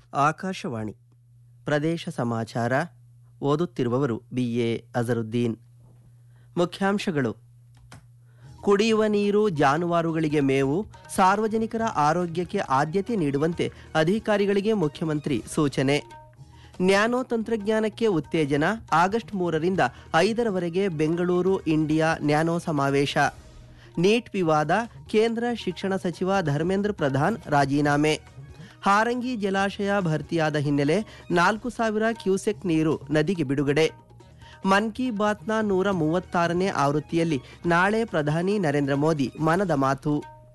ಆಕಾಶವಾಣಿ ಪ್ರದೇಶ ಸಮಾಚಾರ ಓದುತ್ತಿರುವವರು ಬಿ ಎ ಅಜರುದ್ದೀನ್ ಮುಖ್ಯಾಂಶಗಳು ಕುಡಿಯುವ ನೀರು ಜಾನುವಾರುಗಳಿಗೆ ಮೇವು ಸಾರ್ವಜನಿಕರ ಆರೋಗ್ಯಕ್ಕೆ ಆದ್ಯತೆ ನೀಡುವಂತೆ ಅಧಿಕಾರಿಗಳಿಗೆ ಮುಖ್ಯಮಂತ್ರಿ ಸೂಚನೆ ನ್ಯಾನೋ ತಂತ್ರಜ್ಞಾನಕ್ಕೆ ಉತ್ತೇಜನ ಆಗಸ್ಟ್ ಮೂರರಿಂದ ಐದರವರೆಗೆ ಬೆಂಗಳೂರು ಇಂಡಿಯಾ ನ್ಯಾನೋ ಸಮಾವೇಶ ನೀಟ್ ವಿವಾದ ಕೇಂದ್ರ ಶಿಕ್ಷಣ ಸಚಿವ ಧರ್ಮೇಂದ್ರ ಪ್ರಧಾನ್ ರಾಜೀನಾಮೆ ಹಾರಂಗಿ ಜಲಾಶಯ ಭರ್ತಿಯಾದ ಹಿನ್ನೆಲೆ ನಾಲ್ಕು ಸಾವಿರ ಕ್ಯೂಸೆಕ್ ನೀರು ನದಿಗೆ ಬಿಡುಗಡೆ ಮನ್ ಕಿ ಬಾತ್ನ ನೂರ ಮೂವತ್ತಾರನೇ ಆವೃತ್ತಿಯಲ್ಲಿ ನಾಳೆ ಪ್ರಧಾನಿ ನರೇಂದ್ರ ಮೋದಿ ಮನದ ಮಾತು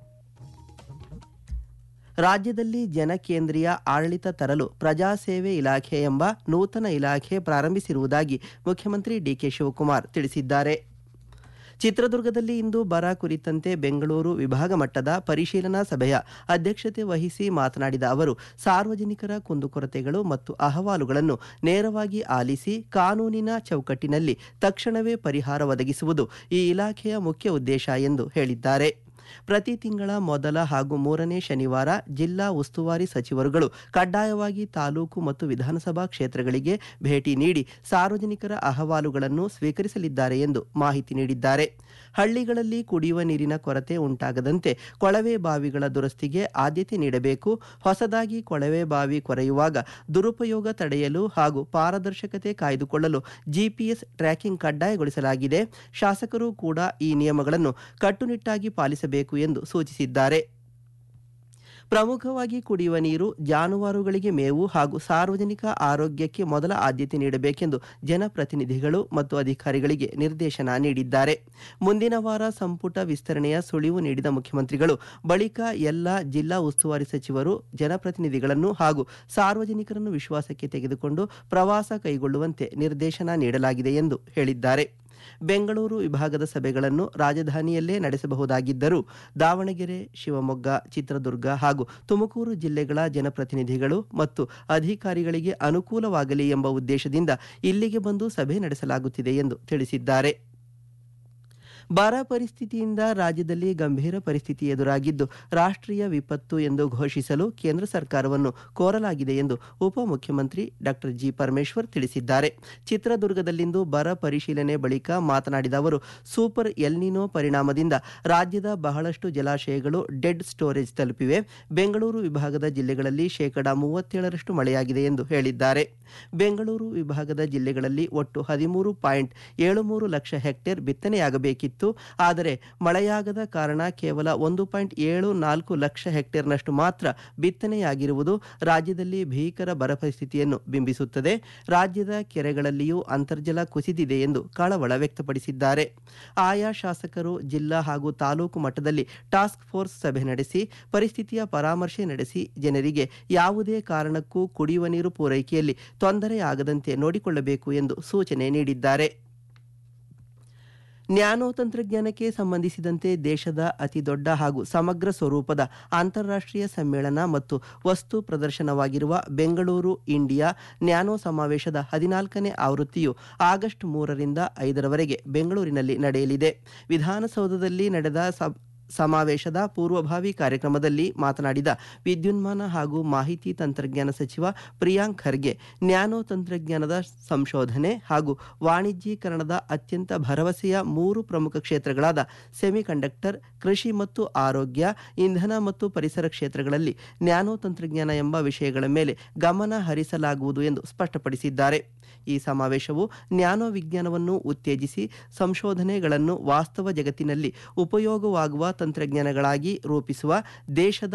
ರಾಜ್ಯದಲ್ಲಿ ಜನಕೇಂದ್ರೀಯ ಆಡಳಿತ ತರಲು ಪ್ರಜಾಸೇವೆ ಇಲಾಖೆ ಎಂಬ ನೂತನ ಇಲಾಖೆ ಪ್ರಾರಂಭಿಸಿರುವುದಾಗಿ ಮುಖ್ಯಮಂತ್ರಿ ಡಿಕೆ ಶಿವಕುಮಾರ್ ತಿಳಿಸಿದ್ದಾರೆ ಚಿತ್ರದುರ್ಗದಲ್ಲಿ ಇಂದು ಬರ ಕುರಿತಂತೆ ಬೆಂಗಳೂರು ವಿಭಾಗ ಮಟ್ಟದ ಪರಿಶೀಲನಾ ಸಭೆಯ ಅಧ್ಯಕ್ಷತೆ ವಹಿಸಿ ಮಾತನಾಡಿದ ಅವರು ಸಾರ್ವಜನಿಕರ ಕುಂದುಕೊರತೆಗಳು ಮತ್ತು ಅಹವಾಲುಗಳನ್ನು ನೇರವಾಗಿ ಆಲಿಸಿ ಕಾನೂನಿನ ಚೌಕಟ್ಟಿನಲ್ಲಿ ತಕ್ಷಣವೇ ಪರಿಹಾರ ಒದಗಿಸುವುದು ಈ ಇಲಾಖೆಯ ಮುಖ್ಯ ಉದ್ದೇಶ ಎಂದು ಹೇಳಿದ್ದಾರೆ ಪ್ರತಿ ತಿಂಗಳ ಮೊದಲ ಹಾಗೂ ಮೂರನೇ ಶನಿವಾರ ಜಿಲ್ಲಾ ಉಸ್ತುವಾರಿ ಸಚಿವರುಗಳು ಕಡ್ಡಾಯವಾಗಿ ತಾಲೂಕು ಮತ್ತು ವಿಧಾನಸಭಾ ಕ್ಷೇತ್ರಗಳಿಗೆ ಭೇಟಿ ನೀಡಿ ಸಾರ್ವಜನಿಕರ ಅಹವಾಲುಗಳನ್ನು ಸ್ವೀಕರಿಸಲಿದ್ದಾರೆ ಎಂದು ಮಾಹಿತಿ ನೀಡಿದ್ದಾರೆ ಹಳ್ಳಿಗಳಲ್ಲಿ ಕುಡಿಯುವ ನೀರಿನ ಕೊರತೆ ಉಂಟಾಗದಂತೆ ಕೊಳವೆ ಬಾವಿಗಳ ದುರಸ್ತಿಗೆ ಆದ್ಯತೆ ನೀಡಬೇಕು ಹೊಸದಾಗಿ ಕೊಳವೆ ಬಾವಿ ಕೊರೆಯುವಾಗ ದುರುಪಯೋಗ ತಡೆಯಲು ಹಾಗೂ ಪಾರದರ್ಶಕತೆ ಕಾಯ್ದುಕೊಳ್ಳಲು ಜಿಪಿಎಸ್ ಟ್ರ್ಯಾಕಿಂಗ್ ಕಡ್ಡಾಯಗೊಳಿಸಲಾಗಿದೆ ಶಾಸಕರು ಕೂಡ ಈ ನಿಯಮಗಳನ್ನು ಕಟ್ಟುನಿಟ್ಟಾಗಿ ಪಾಲಿಸಬೇಕು ಎಂದು ಸೂಚಿಸಿದ್ದಾರೆ ಪ್ರಮುಖವಾಗಿ ಕುಡಿಯುವ ನೀರು ಜಾನುವಾರುಗಳಿಗೆ ಮೇವು ಹಾಗೂ ಸಾರ್ವಜನಿಕ ಆರೋಗ್ಯಕ್ಕೆ ಮೊದಲ ಆದ್ಯತೆ ನೀಡಬೇಕೆಂದು ಜನಪ್ರತಿನಿಧಿಗಳು ಮತ್ತು ಅಧಿಕಾರಿಗಳಿಗೆ ನಿರ್ದೇಶನ ನೀಡಿದ್ದಾರೆ ಮುಂದಿನ ವಾರ ಸಂಪುಟ ವಿಸ್ತರಣೆಯ ಸುಳಿವು ನೀಡಿದ ಮುಖ್ಯಮಂತ್ರಿಗಳು ಬಳಿಕ ಎಲ್ಲ ಜಿಲ್ಲಾ ಉಸ್ತುವಾರಿ ಸಚಿವರು ಜನಪ್ರತಿನಿಧಿಗಳನ್ನು ಹಾಗೂ ಸಾರ್ವಜನಿಕರನ್ನು ವಿಶ್ವಾಸಕ್ಕೆ ತೆಗೆದುಕೊಂಡು ಪ್ರವಾಸ ಕೈಗೊಳ್ಳುವಂತೆ ನಿರ್ದೇಶನ ನೀಡಲಾಗಿದೆ ಎಂದು ಹೇಳಿದ್ದಾರೆ ಬೆಂಗಳೂರು ವಿಭಾಗದ ಸಭೆಗಳನ್ನು ರಾಜಧಾನಿಯಲ್ಲೇ ನಡೆಸಬಹುದಾಗಿದ್ದರೂ ದಾವಣಗೆರೆ ಶಿವಮೊಗ್ಗ ಚಿತ್ರದುರ್ಗ ಹಾಗೂ ತುಮಕೂರು ಜಿಲ್ಲೆಗಳ ಜನಪ್ರತಿನಿಧಿಗಳು ಮತ್ತು ಅಧಿಕಾರಿಗಳಿಗೆ ಅನುಕೂಲವಾಗಲಿ ಎಂಬ ಉದ್ದೇಶದಿಂದ ಇಲ್ಲಿಗೆ ಬಂದು ಸಭೆ ನಡೆಸಲಾಗುತ್ತಿದೆ ಎಂದು ತಿಳಿಸಿದ್ದಾರೆ ಬರ ಪರಿಸ್ಥಿತಿಯಿಂದ ರಾಜ್ಯದಲ್ಲಿ ಗಂಭೀರ ಪರಿಸ್ಥಿತಿ ಎದುರಾಗಿದ್ದು ರಾಷ್ಟ್ರೀಯ ವಿಪತ್ತು ಎಂದು ಘೋಷಿಸಲು ಕೇಂದ್ರ ಸರ್ಕಾರವನ್ನು ಕೋರಲಾಗಿದೆ ಎಂದು ಉಪಮುಖ್ಯಮಂತ್ರಿ ಡಾಕ್ಟರ್ ಜಿ ಪರಮೇಶ್ವರ್ ತಿಳಿಸಿದ್ದಾರೆ ಚಿತ್ರದುರ್ಗದಲ್ಲಿಂದು ಬರ ಪರಿಶೀಲನೆ ಬಳಿಕ ಮಾತನಾಡಿದ ಅವರು ಸೂಪರ್ ಎಲ್ನಿನೋ ಪರಿಣಾಮದಿಂದ ರಾಜ್ಯದ ಬಹಳಷ್ಟು ಜಲಾಶಯಗಳು ಡೆಡ್ ಸ್ಟೋರೇಜ್ ತಲುಪಿವೆ ಬೆಂಗಳೂರು ವಿಭಾಗದ ಜಿಲ್ಲೆಗಳಲ್ಲಿ ಶೇಕಡಾ ಮೂವತ್ತೇಳರಷ್ಟು ಮಳೆಯಾಗಿದೆ ಎಂದು ಹೇಳಿದ್ದಾರೆ ಬೆಂಗಳೂರು ವಿಭಾಗದ ಜಿಲ್ಲೆಗಳಲ್ಲಿ ಒಟ್ಟು ಹದಿಮೂರು ಪಾಯಿಂಟ್ ಏಳು ಮೂರು ಲಕ್ಷ ಹೆಕ್ಟೇರ್ ಬಿತ್ತನೆಯಾಗಬೇಕಿತ್ತು ಆದರೆ ಮಳೆಯಾಗದ ಕಾರಣ ಕೇವಲ ಒಂದು ಪಾಯಿಂಟ್ ಏಳು ನಾಲ್ಕು ಲಕ್ಷ ಹೆಕ್ಟೇರ್ನಷ್ಟು ಮಾತ್ರ ಬಿತ್ತನೆಯಾಗಿರುವುದು ರಾಜ್ಯದಲ್ಲಿ ಭೀಕರ ಬರ ಪರಿಸ್ಥಿತಿಯನ್ನು ಬಿಂಬಿಸುತ್ತದೆ ರಾಜ್ಯದ ಕೆರೆಗಳಲ್ಲಿಯೂ ಅಂತರ್ಜಲ ಕುಸಿದಿದೆ ಎಂದು ಕಳವಳ ವ್ಯಕ್ತಪಡಿಸಿದ್ದಾರೆ ಆಯಾ ಶಾಸಕರು ಜಿಲ್ಲಾ ಹಾಗೂ ತಾಲೂಕು ಮಟ್ಟದಲ್ಲಿ ಟಾಸ್ಕ್ ಫೋರ್ಸ್ ಸಭೆ ನಡೆಸಿ ಪರಿಸ್ಥಿತಿಯ ಪರಾಮರ್ಶೆ ನಡೆಸಿ ಜನರಿಗೆ ಯಾವುದೇ ಕಾರಣಕ್ಕೂ ಕುಡಿಯುವ ನೀರು ಪೂರೈಕೆಯಲ್ಲಿ ತೊಂದರೆ ಆಗದಂತೆ ನೋಡಿಕೊಳ್ಳಬೇಕು ಎಂದು ಸೂಚನೆ ನೀಡಿದ್ದಾರೆ ನ್ಯಾನೋ ತಂತ್ರಜ್ಞಾನಕ್ಕೆ ಸಂಬಂಧಿಸಿದಂತೆ ದೇಶದ ಅತಿದೊಡ್ಡ ಹಾಗೂ ಸಮಗ್ರ ಸ್ವರೂಪದ ಅಂತಾರಾಷ್ಟ್ರೀಯ ಸಮ್ಮೇಳನ ಮತ್ತು ವಸ್ತು ಪ್ರದರ್ಶನವಾಗಿರುವ ಬೆಂಗಳೂರು ಇಂಡಿಯಾ ನ್ಯಾನೋ ಸಮಾವೇಶದ ಹದಿನಾಲ್ಕನೇ ಆವೃತ್ತಿಯು ಆಗಸ್ಟ್ ಮೂರರಿಂದ ಐದರವರೆಗೆ ಬೆಂಗಳೂರಿನಲ್ಲಿ ನಡೆಯಲಿದೆ ವಿಧಾನಸೌಧದಲ್ಲಿ ನಡೆದ ಸಮಾವೇಶದ ಪೂರ್ವಭಾವಿ ಕಾರ್ಯಕ್ರಮದಲ್ಲಿ ಮಾತನಾಡಿದ ವಿದ್ಯುನ್ಮಾನ ಹಾಗೂ ಮಾಹಿತಿ ತಂತ್ರಜ್ಞಾನ ಸಚಿವ ಪ್ರಿಯಾಂಕ್ ಖರ್ಗೆ ನ್ಯಾನೋ ತಂತ್ರಜ್ಞಾನದ ಸಂಶೋಧನೆ ಹಾಗೂ ವಾಣಿಜ್ಯೀಕರಣದ ಅತ್ಯಂತ ಭರವಸೆಯ ಮೂರು ಪ್ರಮುಖ ಕ್ಷೇತ್ರಗಳಾದ ಸೆಮಿಕಂಡಕ್ಟರ್ ಕೃಷಿ ಮತ್ತು ಆರೋಗ್ಯ ಇಂಧನ ಮತ್ತು ಪರಿಸರ ಕ್ಷೇತ್ರಗಳಲ್ಲಿ ನ್ಯಾನೋ ತಂತ್ರಜ್ಞಾನ ಎಂಬ ವಿಷಯಗಳ ಮೇಲೆ ಗಮನ ಹರಿಸಲಾಗುವುದು ಎಂದು ಸ್ಪಷ್ಟಪಡಿಸಿದ್ದಾರೆ ಈ ಸಮಾವೇಶವು ನ್ಯಾನೋ ವಿಜ್ಞಾನವನ್ನು ಉತ್ತೇಜಿಸಿ ಸಂಶೋಧನೆಗಳನ್ನು ವಾಸ್ತವ ಜಗತ್ತಿನಲ್ಲಿ ಉಪಯೋಗವಾಗುವ ತಂತ್ರಜ್ಞಾನಗಳಾಗಿ ರೂಪಿಸುವ ದೇಶದ